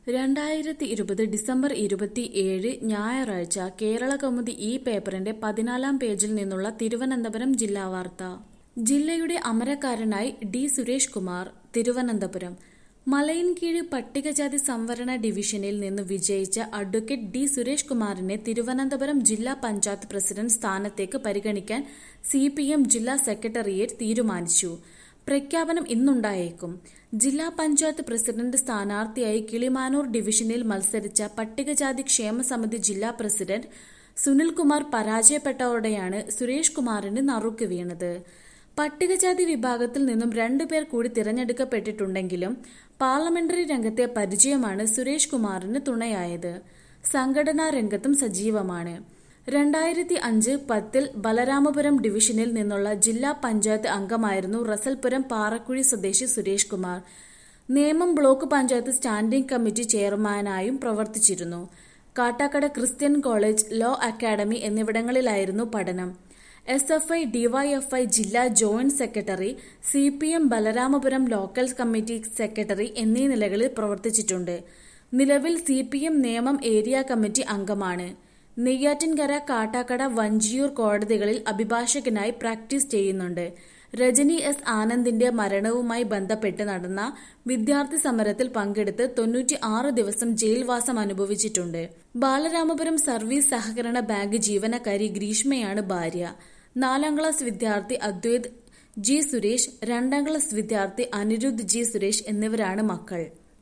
രണ്ടായിരത്തി ഇരുപത് ഡിസംബർ ഇരുപത്തിയേഴ് ഞായറാഴ്ച കേരളകൗമുദി ഈ പേപ്പറിന്റെ പതിനാലാം പേജിൽ നിന്നുള്ള തിരുവനന്തപുരം ജില്ലാ വാർത്ത ജില്ലയുടെ അമരക്കാരനായി ഡി സുരേഷ് കുമാർ തിരുവനന്തപുരം മലയൻകീഴ് പട്ടികജാതി സംവരണ ഡിവിഷനിൽ നിന്ന് വിജയിച്ച അഡ്വക്കേറ്റ് ഡി സുരേഷ് കുമാറിനെ തിരുവനന്തപുരം ജില്ലാ പഞ്ചായത്ത് പ്രസിഡന്റ് സ്ഥാനത്തേക്ക് പരിഗണിക്കാൻ സി ജില്ലാ സെക്രട്ടേറിയറ്റ് തീരുമാനിച്ചു പ്രഖ്യാപനം ഇന്നുണ്ടായേക്കും ജില്ലാ പഞ്ചായത്ത് പ്രസിഡന്റ് സ്ഥാനാർത്ഥിയായി കിളിമാനൂർ ഡിവിഷനിൽ മത്സരിച്ച പട്ടികജാതി ക്ഷേമ സമിതി ജില്ലാ പ്രസിഡന്റ് സുനിൽകുമാർ പരാജയപ്പെട്ടതോടെയാണ് സുരേഷ് കുമാറിന് നറുക്ക് വീണത് പട്ടികജാതി വിഭാഗത്തിൽ നിന്നും രണ്ടുപേർ കൂടി തിരഞ്ഞെടുക്കപ്പെട്ടിട്ടുണ്ടെങ്കിലും പാർലമെന്ററി രംഗത്തെ പരിചയമാണ് സുരേഷ് കുമാറിന് തുണയായത് സംഘടനാ രംഗത്തും സജീവമാണ് രണ്ടായിരത്തി അഞ്ച് പത്തിൽ ബലരാമപുരം ഡിവിഷനിൽ നിന്നുള്ള ജില്ലാ പഞ്ചായത്ത് അംഗമായിരുന്നു റസൽപുരം പാറക്കുഴി സ്വദേശി Suresh Kumar Nemom block panchayat standing committee ചെയർമാനായും പ്രവർത്തിച്ചിരുന്നു Kattakada Christian college law academy എന്നിവിടങ്ങളിലായിരുന്നു പഠനം എസ് എഫ് ഐ ഡിവൈഎഫ്ഐ ജില്ലാ joint secretary C P M Balaramapuram local committee secretary എന്നീ നിലകളിൽ പ്രവർത്തിച്ചിട്ടുണ്ട് നിലവിൽ C P M Nemom area committee അംഗമാണ് നെയ്യാറ്റിൻകര കാട്ടാക്കട വഞ്ചിയൂർ കോടതികളിൽ അഭിഭാഷകനായി പ്രാക്ടീസ് ചെയ്യുന്നുണ്ട് രജനി എസ് ആനന്ദിന്റെ മരണവുമായി ബന്ധപ്പെട്ട് നടന്ന വിദ്യാർത്ഥി സമരത്തിൽ പങ്കെടുത്ത് തൊണ്ണൂറ്റി ആറ് ദിവസം ജയിൽവാസം അനുഭവിച്ചിട്ടുണ്ട് ബാലരാമപുരം സർവീസ് സഹകരണ ബാങ്ക് ജീവനക്കാരി ഗ്രീഷ്മയാണ് ഭാര്യ നാലാം ക്ലാസ് വിദ്യാർത്ഥി അദ്വൈത് ജി സുരേഷ് രണ്ടാം ക്ലാസ് വിദ്യാർത്ഥി അനിരുദ്ധ് ജി സുരേഷ് എന്നിവരാണ് മക്കൾ